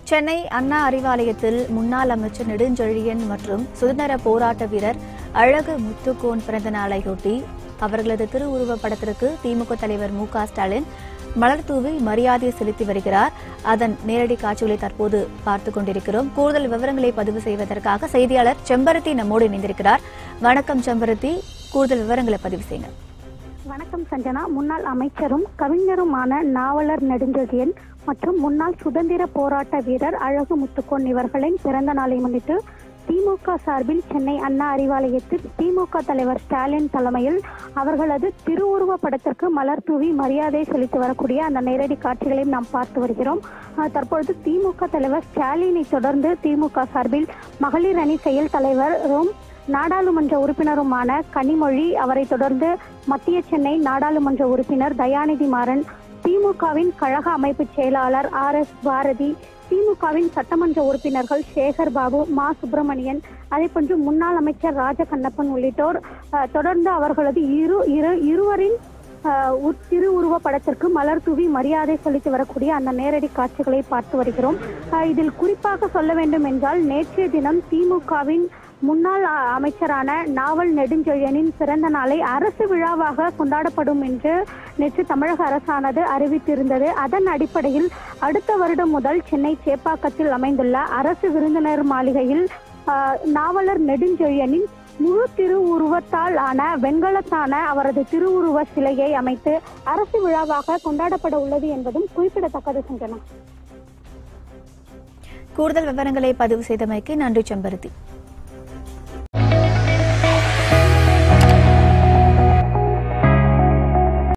சென்னை அண்ணா அறிவாலயத்தில் முன்னாள் அமைச்சர் நெடுஞ்செழியன் மற்றும் சுதந்திர போராட்ட வீரர் அழகு முத்துக்கோன் பிறந்த நாளையொட்டி அவர்களது திருவுருவப் படத்திற்கு திமுக தலைவர் மு க ஸ்டாலின் மலர் தூவி மரியாதை செலுத்தி வருகிறார் அதன் நேரடி காட்சிகளை தற்போது பார்த்துக் கொண்டிருக்கிறோம் கூடுதல் விவரங்களை பதிவு செய்வதற்காக செய்தியாளர் செம்பருத்தி நம்மோடு இணைந்திருக்கிறார் வணக்கம் செம்பருத்தி கூடுதல் விவரங்களை பதிவு செய்யுங்க வணக்கம் சஞ்சனா முன்னாள் அமைச்சரும் கவிஞருமான நாவலர் நெடுஞ்செழியன் மற்றும் முன்னாள் சுதந்திர போராட்ட வீரர் அழகு முத்துக்கோன் இவர்களின் பிறந்த நாளை முன்னிட்டு திமுக சார்பில் சென்னை அண்ணா அறிவாலயத்தில் திமுக தலைவர் ஸ்டாலின் தலைமையில் அவர்களது திருவுருவ படத்திற்கு மலர் தூவி மரியாதை செலுத்தி வரக்கூடிய அந்த நேரடி காட்சிகளையும் நாம் பார்த்து வருகிறோம் அஹ் தற்பொழுது திமுக தலைவர் ஸ்டாலினை தொடர்ந்து திமுக சார்பில் மகளிர் அணி செயல் தலைவரும் நாடாளுமன்ற உறுப்பினருமான கனிமொழி அவரை தொடர்ந்து மத்திய சென்னை நாடாளுமன்ற உறுப்பினர் தயாநிதி மாறன் திமுகவின் கழக அமைப்பு செயலாளர் ஆர் எஸ் பாரதி திமுகவின் சட்டமன்ற உறுப்பினர்கள் சேகர் பாபு மா சுப்பிரமணியன் அதே போன்று முன்னாள் அமைச்சர் ராஜகண்ணப்பன் உள்ளிட்டோர் அஹ், தொடர்ந்து அவர்களது இரு இரு இருவரின் அஹ், உ- திருவுருவ படத்திற்கு மலர் தூவி மரியாதை செலுத்தி வரக்கூடிய அந்த நேரடி காட்சிகளை பார்த்து வருகிறோம் அஹ், இதில் குறிப்பாக சொல்ல வேண்டும் என்றால் நேற்றைய தினம் திமுகவின் முன்னாள் அ- அமைச்சரான நாவல் நெடுஞ்செழியனின் பிறந்த நாளை அரசு விழாவாக கொண்டாடப்படும் என்று நேற்று தமிழக அரசானது அறிவித்திருந்தது அதன் அடிப்படையில் அடுத்த வருடம் முதல் சென்னை சேப்பாக்கத்தில் அமைந்துள்ள அரசு விருந்தினர் மாளிகையில் ஆ, நாவலர் நெடுஞ்செழியனின் முழு திருவுருவத்தால் ஆன வெண்கலத்தான அவரது திருவுருவ சிலையை அமைத்து அரசு விழாவாக கொண்டாடப்பட உள்ளது என்பதும் குறிப்பிடத்தக்கது சஞ்சனா கூடுதல் விவரங்களை பதிவு செய்தமைக்கு நன்றி செம்பருத்தி